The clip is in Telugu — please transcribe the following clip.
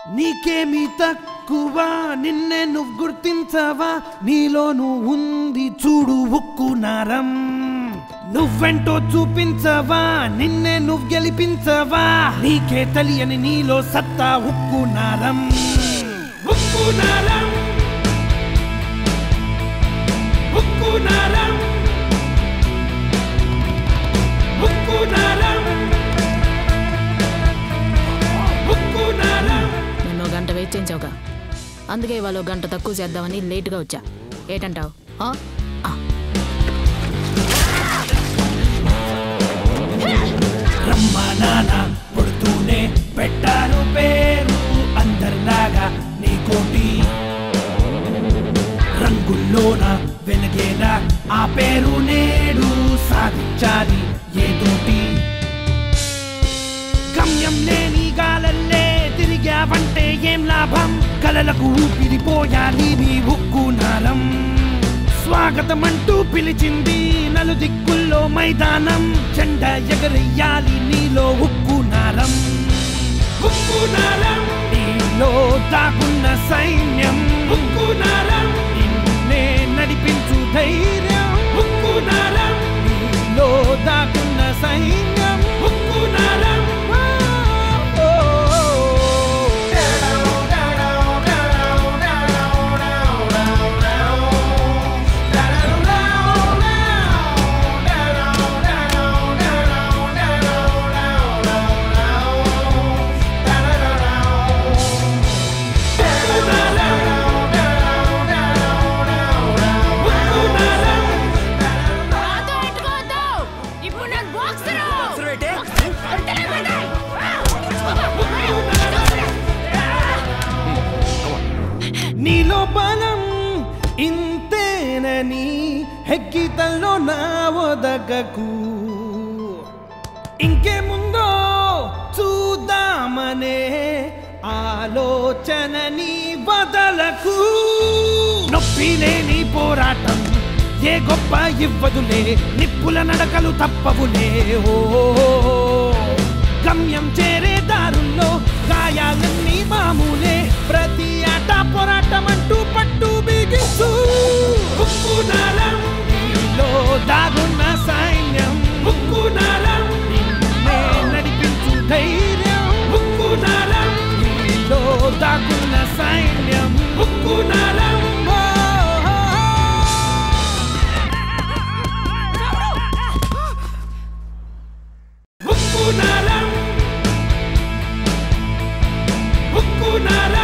నీకేమి తక్కువ నిన్నే నువ్వు గుర్తించవా నీలోను ఉంది చూడు ఉక్కు నరం నువ్వెంటో చూపించవా నిన్నే నువ్వు గెలిపించవా నీకే తెలియని నీలో సత్తా ఉక్కు నరం ఉక్కు నరం ఉక్కు నరం ఉక్కు నరం ఉక్కు నరం నన్ను గంట వెయిట్ చేయించావుగా అందుకే ఇవాళ ఓ గంట తక్కువ చేద్దామని లేటుగా వచ్చా ఏటంటావు ఆ? ఆ. రమ్మ నాన్న పుడుతూనే పెట్టారు పేరు అందరిలాగా నీ కోటి రంగుల్లోన వెలిగేలా ఆ పేరు నేడు సాధించాలి ఏదోటి గమ్యం లేని గాలల్లే తిరిగావంటే ఏం లాభం కలలకు ఊపిరిపోయాలి నీ ఉక్కు నాలం స్వాగతం అంటూ పిలిచింది నలు దిక్కుల్లో మైదానం జెండా ఎగరెయ్యాలి నీలో ఉక్కు నారం ఉక్కు నారం నీలో దాగున్న సైన్యం ఉక్కు నారం నిన్నే నడిపించు ధైర్యం ఉక్కు నారం నీలో దాగున్న సైన్యం ఉక్కు నారం ఓ, ఓ, నీలో బలం ఇంతేనని హెక్కితల్లో నా ఒదగకు ఇంకేముందో చూద్దామనే ఆలోచనని వదలకు నొప్పి లేని పోరాటం ఏ గొప్ప ఇవ్వదులే నిప్పుల నడకలు తప్పవులే ఓ గమ్యం చేరే దారుల్లో గాయాలన్నీ మామూలే ప్రతి ఆట పోరాటం అంటూ పట్టు బిగించు ఉక్కు నాలం నీలో దాగున్న సైన్యం ఉక్కు నాలం నిన్నే నడిపించు ధైర్యం ఉక్కు నాలం నీలో దాగున్న సైన్యం ఉక్కు నాలం ఓ, ఓ, ఓ. ఉక్కు నాలం ఉక్కు నాలం